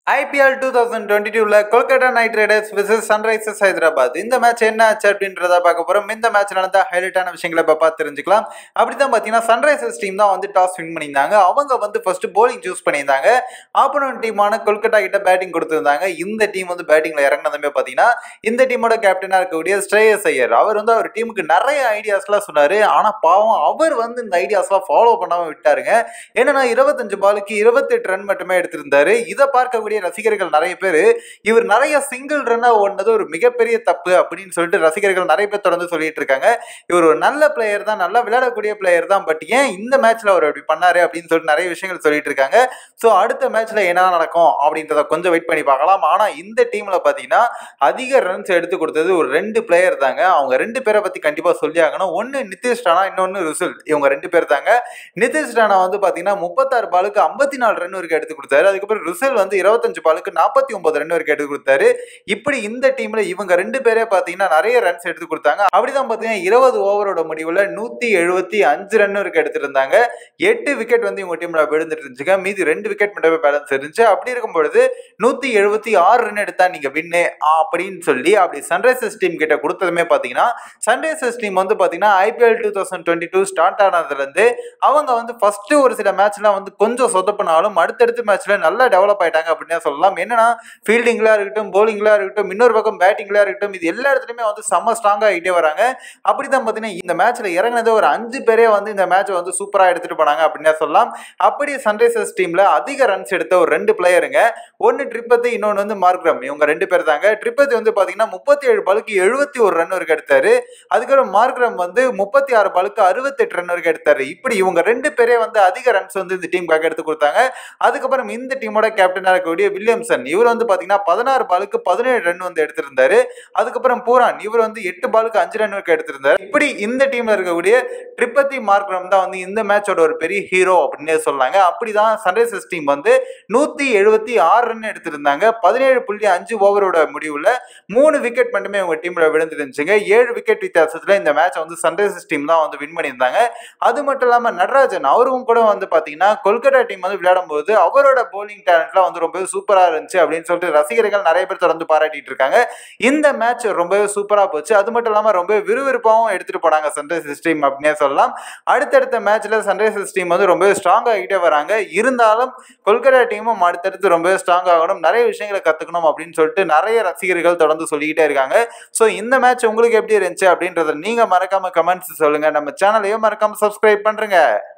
IPL two thousand twenty டூவில் Kolkata Knight Riders versus Sunrisers Hyderabad இந்த match என்ன ஆச்சு அப்படின்றத பார்க்க போகிறோம் இந்த மேட்ச் நடந்த ஹைலைட்டான விஷயங்களை இப்போ பார்த்து தெரிஞ்சுக்கலாம் அப்படி தான் பார்த்தீங்கன்னா சன்ரைசர்ஸ் டீம் தான் வந்து டாஸ் வின் பண்ணியிருந்தாங்க அவங்க வந்து ஃபர்ஸ்ட் bowling சூஸ் பண்ணியிருந்தாங்க ஆப்போனன்ட் டீமான கொல்கத்தா கிட்ட பேட்டிங் கொடுத்துருந்தாங்க இந்த டீம் வந்து பேட்டிங்கில் இறங்கினதுமே பார்த்தீங்கன்னா இந்த டீமோட கேப்டனாக இருக்கக்கூடிய ஸ்ரேயஸ் ஐயர் அவர் வந்து அவர் டீமுக்கு நிறைய ஐடியாஸ்லாம் சொன்னார் ஆனால் பாவம் அவர் வந்து இந்த ஐடியாஸ்லாம் ஃபாலோ பண்ணாமல் விட்டாருங்க என்னன்னா இருபத்தஞ்சு பாலுக்கு இருபத்தெட்டு ரன் மட்டுமே எடுத்திருந்தாரு இதை பார்க்கக்கூடிய ரசிகர்கள் நிறைய பேர் இவர் நிறைய சிங்கிள் ரன்னா ஓடினது ஒரு மிகப்பெரிய தப்பு அப்படின்னு சொல்லிட்டு ரசிகர்கள் நிறைய பேர் தொடர்ந்து சொல்லிட்டு இருக்காங்க இவர் ஒரு நல்ல பிளேயர் தான் நல்லா விளையாடக்கூடிய பிளேயர் தான் பட் ஏன் இந்த மேட்ச்ல அவர் அப்படி பண்ணாரு அப்படின்னு சொல்லிட்டு நிறைய விஷயங்கள் சொல்லிட்டு இருக்காங்க ஸோ அடுத்த மேட்ச்ல என்ன நடக்கும் அப்படின்றத கொஞ்சம் வெயிட் பண்ணி பார்க்கலாம் ஆனா இந்த டீம்ல பாத்தீங்கன்னா அதிக ரன்ஸ் எடுத்து கொடுத்தது ஒரு ரெண்டு பிளேயர் தாங்க அவங்க ரெண்டு பேரை பத்தி கண்டிப்பா சொல்லி ஆகணும் ஒன்னு நிதிஷ் ராணா இன்னொன்னு ருசுல் இவங்க ரெண்டு பேர் தாங்க நிதிஷ் ராணா வந்து பாத்தீங்கன்னா முப்பத்தாறு பாலுக்கு ஐம்பத்தி நாலு ரன் வரைக்கும் எடுத்து கொடுத்தாரு அதுக்கப்புறம் ருசல் வந்து இருபத்தஞ்சு பாலுக்கு நாற்பத்தி ஒன்பது ரன் வரைக்கும் எடுத்து கொடுத்தாரு இப்படி இந்த டீம்ல இவங்க ரெண்டு பேரே பாத்தீங்கன்னா நிறைய ரன்ஸ் எடுத்து கொடுத்தாங்க அப்படிதான் பாத்தீங்கன்னா இருபது ஓவரோட முடிவுல நூத்தி எழுபத்தி அஞ்சு ரன் வரைக்கும் எடுத்திருந்தாங்க எட்டு விக்கெட் வந்து இவங்க டீம்ல விழுந்துட்டு இருந்துச்சுங்க மீதி ரெண்டு விக்கெட் மட்டுமே பேலன்ஸ் இருந்துச்சு அப்படி இருக்கும் பொழுது நூத்தி எழுபத்தி ஆறு ரன் எடுத்தா நீங்க வின்னு அப்படின்னு சொல்லி அப்படி சன்ரைசர்ஸ் டீம் கிட்ட கொடுத்ததுமே பாத்தீங்கன்னா சன்ரைசர்ஸ் டீம் வந்து பாத்தீங்கன்னா IPL two thousand twenty two start ஆனதுல இருந்து அவங்க வந்து ஃபர்ஸ்ட் ஒரு சில மேட்ச்லாம் வந்து கொஞ்சம் சொதப்பினாலும் அடுத்தடுத்த மேட்ச்ல நல்லா டெவலப் ஆயிட்டாங்க அப்படின்னு சொல்லலாம் என்னன்னா ஃபீல்டிங்ல இருக்கட்டும் போலிங்ல இருக்கட்டும் இன்னொரு பக்கம் பேட்டிங்ல இருக்கட்டும் இது எல்லா இடத்துலயுமே வந்து செம்ம ஸ்ட்ராங்கா ஆகிட்டே வராங்க அப்படிதான் பாத்தீங்கன்னா இந்த மேட்ச்ல இறங்கினது ஒரு அஞ்சு பேரே வந்து இந்த மேட்ச் வந்து சூப்பரா எடுத்துட்டு போனாங்க அப்படின்னு சொல்லலாம் அப்படி சன்ரைசர்ஸ் டீம்ல அதிக ரன்ஸ் எடுத்த ஒரு ரெண்டு பிளேயருங்க ஒன்னு ட்ரிப்பத்தி இன்னொன்னு வந்து மார்க்ரம் இவங்க ரெண்டு பேர் தாங்க ட்ரிப்பத்தி வந்து பாத்தீங்கன்னா முப்பத்தி ஏழு பாலுக்கு எழுபத்தி ஒரு ரன் வரைக்கும் எடுத்தாரு அதுக்கப்புறம் மார்க்ரம் வந்து முப்பத்தி ஆறு பாலுக்கு அறுபத்தெட்டு ரன் வரைக்கும் எடுத்தாரு இப்படி இவங்க ரெண்டு பேரே வந்து அதிக ரன்ஸ் வந்து இந்த டீமுக்காக எடுத்து கொடுத்தாங்க அதுக்கப்புறம் இந்த டீமோட கேப்டனாக இருக்கக்கூடிய வில்லியம்சன் இவர் வந்து பாத்தீங்கன்னா பதினாறு பாலுக்கு பதினேழு ரன் வந்து எடுத்திருந்தாரு அதுக்கப்புறம் பூரான் இவர் வந்து எட்டு பாலுக்கு அஞ்சு ரன் வரைக்கும் எடுத்திருந்தாரு இப்படி இந்த டீம்ல இருக்கக்கூடிய ட்ரிப்பத்தி மார்க்ரம் தான் வந்து இந்த மேட்சோட ஒரு பெரிய ஹீரோ அப்படின்னே சொல்லாங்க அப்படிதான் சன்ரைசர்ஸ் டீம் வந்து நூத்தி எழுபத்தி ஆறு ரன் எடுத்திருந்தாங்க பதினேழு புள்ளி அஞ்சு ஓவரோட முடிவுல மூணு விக்கெட் மட்டுமே உங்க டீம்ல விழுந்துருந்துச்சுங்க ஏழு விக்கெட் வித்தியாசத்துல இந்த மேட்ச் வந்து சன்ரைசர்ஸ் டீம் தான் வந்து வின் பண்ணியிருந்தாங்க அது மட்டும் இல்லாம நடராஜன் அவரும் கூட வந்து பாத்தீங்கன்னா கொல்கத்தா டீம் வந்து விளையாடும் போது அவரோட போலிங் டேலண்ட்லாம் வந்து ரொம்பவே சூப்பரா இருந்துச்சு அப்படின்னு சொல்லிட்டு ரசிகர்கள் நிறைய பேர் தொடர்ந்து பாராட்டிட்டு இருக்காங்க இந்த மேட்ச் ரொம்பவே சூப்பரா போச்சு அது மட்டும் இல்லாம ரொம்ப விறுவிறுப்பாகவும் எடுத்துட்டு போனாங்க சன்ரைசர்ஸ் டீம் அப்படின்னே சொல்லலாம் அடுத்தடுத்த மேட்ச்ல சன்ரைசர்ஸ் டீம் வந்து ரொம்பவே ஸ்ட்ராங் ஆகிட்டே வராங்க இருந்தாலும் கொல்கத்தா டீமும் அடுத்தடுத்து ரொம்பவே ஸ்ட்ராங் ஆகணும் நிறைய விஷயங்களை கத்துக்கணும் அப்படின்னு சொல்லிட்டு நிறைய ரசிகர்கள் தொடர்ந்து சொல்லிக்கிட்டே இருக்காங்க ஸோ இந்த மேட்ச் உங்களுக்கு எப்படி இருந்துச்சு அப்படின்றத நீங்க மறக்காம கமெண்ட்ஸ் சொல்லுங்க நம்ம சேனலையும் மறக்காம சப்ஸ்கிரைப் பண்றேங்க